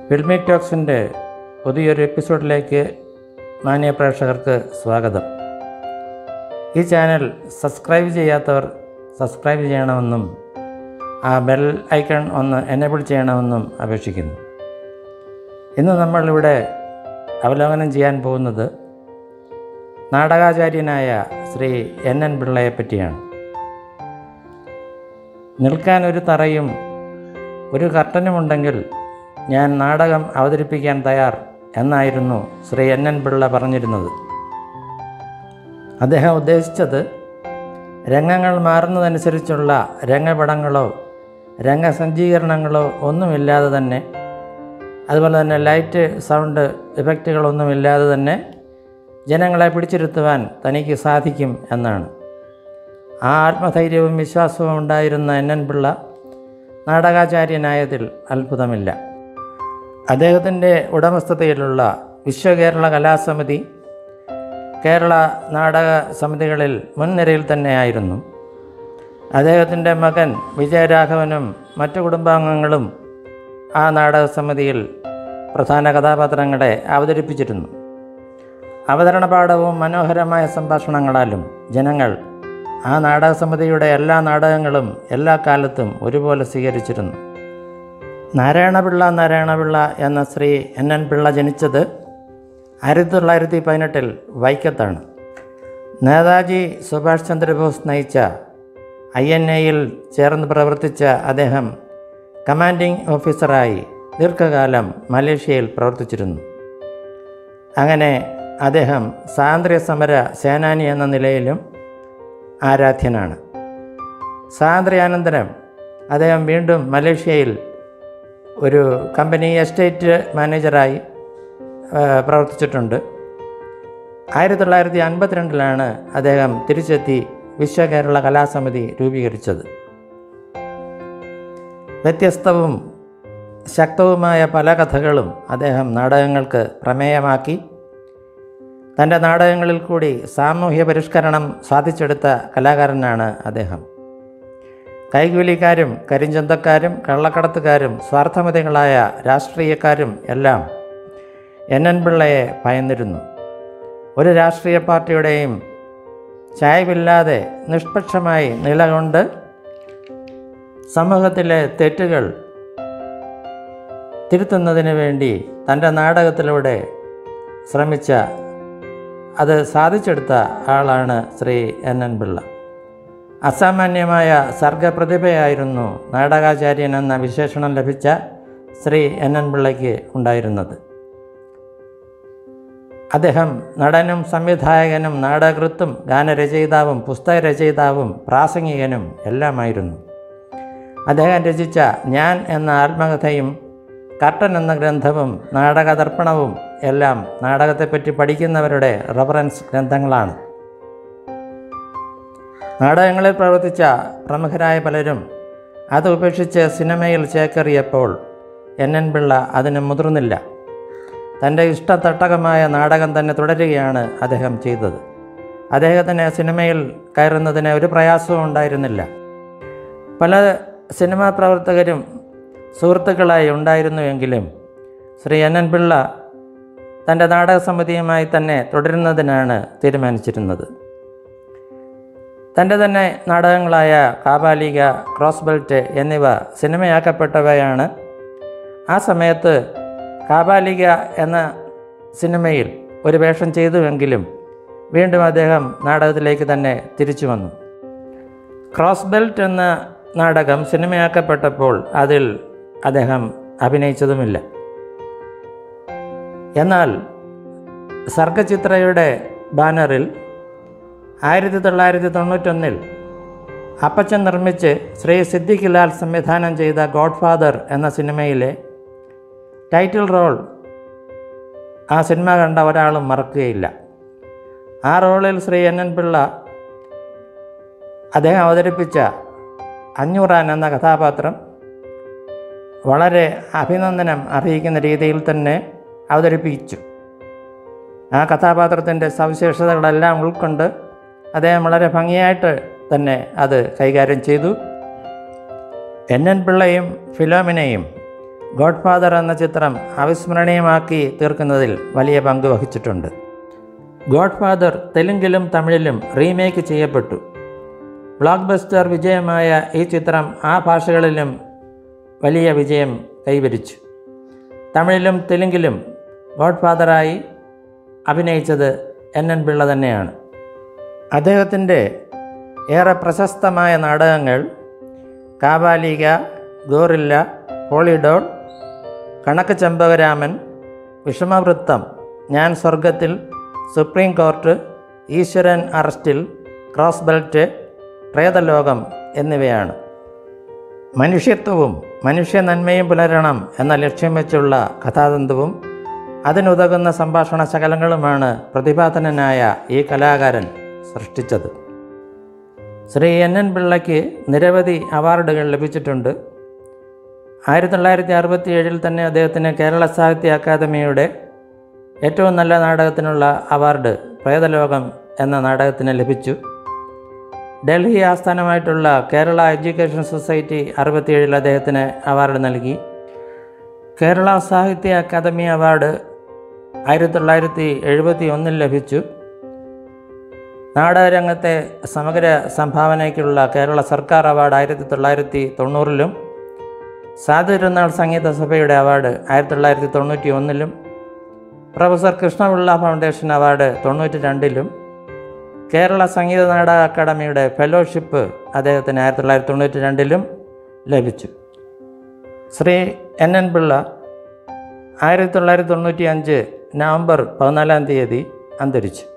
Filmic ടോക്സിൻ്റെ പുതിയൊരു എപ്പിസോഡിലേക്ക് മാന്യ പ്രേക്ഷകർക്ക് സ്വാഗതം ഈ ചാനൽ സബ്സ്ക്രൈബ് ചെയ്യാത്തവർ സബ്സ്ക്രൈബ് ചെയ്യണമെന്നും ആ ബെൽ ഐക്കൺ ഒന്ന് എനേബിൾ ചെയ്യണമെന്നും അപേക്ഷിക്കുന്നു ഇന്ന് നമ്മളിവിടെ അവലോകനം ചെയ്യാൻ പോകുന്നത് നാടകാചാര്യനായ ശ്രീ എൻ എൻ പിള്ളയെ പറ്റിയാണ് നിൽക്കാൻ ഒരു തറയും ഒരു കർട്ടനുമുണ്ടെങ്കിൽ ഞാൻ നാടകം അവതരിപ്പിക്കാൻ തയ്യാർ എന്നായിരുന്നു ശ്രീ എൻ എൻ പിള്ള പറഞ്ഞിരുന്നത് അദ്ദേഹം ഉദ്ദേശിച്ചത് രംഗങ്ങൾ മാറുന്നതനുസരിച്ചുള്ള രംഗപടങ്ങളോ രംഗസജ്ജീകരണങ്ങളോ ഒന്നുമില്ലാതെ തന്നെ അതുപോലെ തന്നെ ലൈറ്റ് സൗണ്ട് ഇഫക്റ്റുകളൊന്നുമില്ലാതെ തന്നെ ജനങ്ങളെ പിടിച്ചിരുത്തുവാൻ തനിക്ക് സാധിക്കും എന്നാണ് ആ ആത്മധൈര്യവും വിശ്വാസവും ഉണ്ടായിരുന്ന എൻ എൻ പിള്ള നാടകാചാര്യനായതിൽ അത്ഭുതമില്ല അദ്ദേഹത്തിൻ്റെ ഉടമസ്ഥതയിലുള്ള വിശ്വകേരള കലാസമിതി കേരള നാടക സമിതികളിൽ മുൻനിരയിൽ തന്നെയായിരുന്നു അദ്ദേഹത്തിൻ്റെ മകൻ വിജയരാഘവനും മറ്റു കുടുംബാംഗങ്ങളും ആ നാടക സമിതിയിൽ പ്രധാന കഥാപാത്രങ്ങളെ അവതരിപ്പിച്ചിരുന്നു അവതരണ പാഠവും മനോഹരമായ സംഭാഷണങ്ങളാലും ജനങ്ങൾ ആ നാടക സമിതിയുടെ എല്ലാ നാടകങ്ങളും എല്ലാ കാലത്തും ഒരുപോലെ സ്വീകരിച്ചിരുന്നു നാരായണപിള്ള നാരായണപിള്ള എന്ന ശ്രീ എൻ എൻ പിള്ള ജനിച്ചത് ആയിരത്തി തൊള്ളായിരത്തി പതിനെട്ടിൽ വൈക്കത്താണ് നേതാജി സുഭാഷ് ചന്ദ്രബോസ് നയിച്ച ഐ എൻ എയിൽ ചേർന്ന് പ്രവർത്തിച്ച അദ്ദേഹം കമാൻഡിംഗ് ഓഫീസറായി ദീർഘകാലം മലേഷ്യയിൽ പ്രവർത്തിച്ചിരുന്നു അങ്ങനെ അദ്ദേഹം സ്വാതന്ത്ര്യ സമര സേനാനി എന്ന നിലയിലും ആരാധ്യനാണ് സ്വാതന്ത്ര്യാനന്തരം അദ്ദേഹം വീണ്ടും മലേഷ്യയിൽ ഒരു കമ്പനി എസ്റ്റേറ്റ് മാനേജറായി ആ, പ്രവർത്തിച്ചിട്ടുണ്ട് ആയിരത്തി തൊള്ളായിരത്തി അൻപത്തിരണ്ടിലാണ് അദ്ദേഹം തിരിച്ചെത്തി വിശ്വകേരള കലാസമിതി രൂപീകരിച്ചത് വ്യത്യസ്തവും ശക്തവുമായ പല കഥകളും അദ്ദേഹം നാടകങ്ങൾക്ക് പ്രമേയമാക്കി തൻ്റെ നാടകങ്ങളിൽ കൂടി സാമൂഹ്യ പരിഷ്കരണം സാധിച്ചെടുത്ത കലാകാരനാണ് അദ്ദേഹം കൈകൂലിക്കാരും കരിഞ്ചന്തക്കാരും കള്ളക്കടത്തുകാരും സ്വാർത്ഥമതികളായ രാഷ്ട്രീയക്കാരും എല്ലാം എൻ എൻ പിള്ളയെ ഭയന്നിരുന്നു ഒരു രാഷ്ട്രീയ പാർട്ടിയുടെയും ചായവില്ലാതെ നിഷ്പക്ഷമായി നിലകൊണ്ട് സമൂഹത്തിലെ തെറ്റുകൾ തിരുത്തുന്നതിന് വേണ്ടി തൻ്റെ നാടകത്തിലൂടെ ശ്രമിച്ച അത് സാധിച്ചെടുത്ത ആളാണ് ശ്രീ എൻ എൻ പിള്ള അസാമാന്യമായ സർഗപ്രതിഭയായിരുന്നു നാടകാചാര്യൻ എന്ന വിശേഷണം ലഭിച്ച ശ്രീ എൻ എൻ പിള്ളയ്ക്ക് ഉണ്ടായിരുന്നത് അദ്ദേഹം നടനും സംവിധായകനും നാടകൃത്തും ഗാനരചയിതാവും പുസ്തകരചയിതാവും പ്രാസംഗികനും എല്ലാമായിരുന്നു അദ്ദേഹം രചിച്ച ഞാൻ എന്ന ആത്മകഥയും കർട്ടൻ എന്ന ഗ്രന്ഥവും നാടകദർപ്പണവും എല്ലാം നാടകത്തെപ്പറ്റി പഠിക്കുന്നവരുടെ റഫറൻസ് ഗ്രന്ഥങ്ങളാണ് നാടകങ്ങളിൽ പ്രവർത്തിച്ച പ്രമുഖരായ പലരും അത് ഉപേക്ഷിച്ച് സിനിമയിൽ ചേക്കേറിയപ്പോൾ എൻ എൻ പിള്ള അതിന് മുതിർന്നില്ല തൻ്റെ ഇഷ്ടതട്ടകമായ നാടകം തന്നെ തുടരുകയാണ് അദ്ദേഹം ചെയ്തത് അദ്ദേഹത്തിന് സിനിമയിൽ കയറുന്നതിന് ഒരു പ്രയാസവും ഉണ്ടായിരുന്നില്ല പല സിനിമാ പ്രവർത്തകരും സുഹൃത്തുക്കളായി ഉണ്ടായിരുന്നുവെങ്കിലും ശ്രീ എൻ എൻ പിള്ള തൻ്റെ നാടക സമിതിയുമായി തന്നെ തുടരുന്നതിനാണ് തീരുമാനിച്ചിരുന്നത് തൻ്റെ തന്നെ നാടകങ്ങളായ കാപാലിക ക്രോസ് ബെൽറ്റ് എന്നിവ സിനിമയാക്കപ്പെട്ടവയാണ് ആ സമയത്ത് കാപാലിക എന്ന സിനിമയിൽ ഒരു വേഷം ചെയ്തുവെങ്കിലും വീണ്ടും അദ്ദേഹം നാടകത്തിലേക്ക് തന്നെ തിരിച്ചു വന്നു ക്രോസ് ബെൽറ്റ് എന്ന നാടകം സിനിമയാക്കപ്പെട്ടപ്പോൾ അതിൽ അദ്ദേഹം അഭിനയിച്ചതുമില്ല എന്നാൽ സർഗചിത്രയുടെ ബാനറിൽ ആയിരത്തി തൊള്ളായിരത്തി തൊണ്ണൂറ്റൊന്നിൽ അപ്പച്ചൻ നിർമ്മിച്ച് ശ്രീ സിദ്ദിഖ് ലാൽ സംവിധാനം ചെയ്ത ഗോഡ് ഫാദർ എന്ന സിനിമയിലെ ടൈറ്റിൽ റോൾ ആ സിനിമ കണ്ട ഒരാളും മറക്കുകയില്ല ആ റോളിൽ ശ്രീ എൻ എൻ പിള്ള അദ്ദേഹം അവതരിപ്പിച്ച അഞ്ഞൂറാൻ എന്ന കഥാപാത്രം വളരെ അഭിനന്ദനം അറിയിക്കുന്ന രീതിയിൽ തന്നെ അവതരിപ്പിച്ചു ആ കഥാപാത്രത്തിൻ്റെ സവിശേഷതകളെല്ലാം ഉൾക്കൊണ്ട് അദ്ദേഹം വളരെ ഭംഗിയായിട്ട് തന്നെ അത് കൈകാര്യം ചെയ്തു എൻ എൻ പിള്ളയും ഫിലോമിനയും ഗോഡ് ഫാദർ എന്ന ചിത്രം അവിസ്മരണീയമാക്കി തീർക്കുന്നതിൽ വലിയ പങ്ക് വഹിച്ചിട്ടുണ്ട് ഗോഡ് ഫാദർ തെലുങ്കിലും തമിഴിലും റീമേക്ക് ചെയ്യപ്പെട്ടു ബ്ലോക്ക് ബസ്റ്റർ വിജയമായ ഈ ചിത്രം ആ ഭാഷകളിലും വലിയ വിജയം കൈവരിച്ചു തമിഴിലും തെലുങ്കിലും ഗോഡ് ഫാദറായി അഭിനയിച്ചത് എൻ എൻ പിള്ള തന്നെയാണ് അദ്ദേഹത്തിൻ്റെ ഏറെ പ്രശസ്തമായ നാടകങ്ങൾ കാബാലിക ഗോറില്ല ഹോളിഡോൾ കണക്ക് ചെമ്പകരാമൻ വിഷമവൃത്തം ഞാൻ സ്വർഗത്തിൽ സുപ്രീം കോർട്ട് ഈശ്വരൻ അറസ്റ്റിൽ ക്രോസ് ബെൽറ്റ് പ്രേതലോകം എന്നിവയാണ് മനുഷ്യത്വവും മനുഷ്യ നന്മയും പുലരണം എന്ന ലക്ഷ്യം വെച്ചുള്ള കഥാതന്തുവും അതിനുതകുന്ന സംഭാഷണ ശകലങ്ങളുമാണ് പ്രതിഭാധനനായ ഈ കലാകാരൻ സൃഷ്ടിച്ചത് ശ്രീ എൻ എൻ പിള്ളയ്ക്ക് നിരവധി അവാർഡുകൾ ലഭിച്ചിട്ടുണ്ട് ആയിരത്തി തൊള്ളായിരത്തി അറുപത്തി ഏഴിൽ തന്നെ അദ്ദേഹത്തിന് കേരള സാഹിത്യ അക്കാദമിയുടെ ഏറ്റവും നല്ല നാടകത്തിനുള്ള അവാർഡ് പ്രേതലോകം എന്ന നാടകത്തിന് ലഭിച്ചു ഡൽഹി ആസ്ഥാനമായിട്ടുള്ള കേരള എഡ്യൂക്കേഷൻ സൊസൈറ്റി അറുപത്തിയേഴിൽ അദ്ദേഹത്തിന് അവാർഡ് നൽകി കേരള സാഹിത്യ അക്കാദമി അവാർഡ് ആയിരത്തി തൊള്ളായിരത്തി എഴുപത്തി ഒന്നിൽ ലഭിച്ചു നാടകരംഗത്തെ സമഗ്ര സംഭാവനയ്ക്കുള്ള കേരള സർക്കാർ അവാർഡ് ആയിരത്തി തൊള്ളായിരത്തി തൊണ്ണൂറിലും സാധുരുന്നാൾ സംഗീത സഭയുടെ അവാർഡ് ആയിരത്തി തൊള്ളായിരത്തി തൊണ്ണൂറ്റി ഒന്നിലും പ്രൊഫസർ കൃഷ്ണപിള്ള ഫൗണ്ടേഷൻ അവാർഡ് തൊണ്ണൂറ്റി രണ്ടിലും കേരള സംഗീത നാടക അക്കാദമിയുടെ ഫെലോഷിപ്പ് അദ്ദേഹത്തിന് ആയിരത്തി തൊള്ളായിരത്തി തൊണ്ണൂറ്റി രണ്ടിലും ലഭിച്ചു ശ്രീ എൻ എൻ പിള്ള ആയിരത്തി തൊള്ളായിരത്തി തൊണ്ണൂറ്റി അഞ്ച് നവംബർ പതിനാലാം തീയതി അന്തരിച്ചു